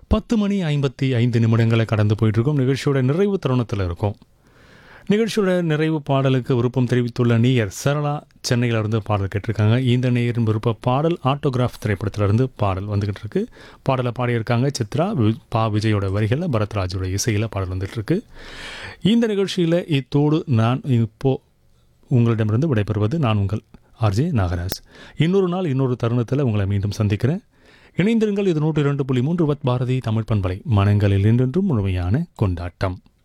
பத்து மணி ஐம்பத்தி ஐந்து நிமிடங்களை கடந்து போயிட்டு இருக்கோம் நிகழ்ச்சியோட நிறைவு தருணத்தில் இருக்கும் நிகழ்ச்சியோட நிறைவு பாடலுக்கு விருப்பம் தெரிவித்துள்ள நீயர் சரளா சென்னையில இருந்து பாடல் கேட்டிருக்காங்க இந்த நேயரின் விருப்ப பாடல் ஆட்டோகிராஃப் திரைப்படத்திலிருந்து பாடல் வந்துகிட்டு இருக்கு பாடலை பாடியிருக்காங்க சித்ரா வி- பா விஜயோட வரிகளில் பரத்ராஜோட இசையில் பாடல் வந்துட்டு இருக்கு இந்த நிகழ்ச்சியில் இத்தோடு நான் இப்போ உங்களிடமிருந்து விடைபெறுவது நான் உங்கள் ஆர்ஜே நாகராஜ் இன்னொரு நாள் இன்னொரு தருணத்தில் உங்களை மீண்டும் சந்திக்கிறேன் இணைந்திருங்கள் இது நூற்றி இரண்டு புள்ளி மூன்று வத் பாரதி தமிழ் பண்பலை மனங்களில் என்றென்றும் முழுமையான கொண்டாட்டம்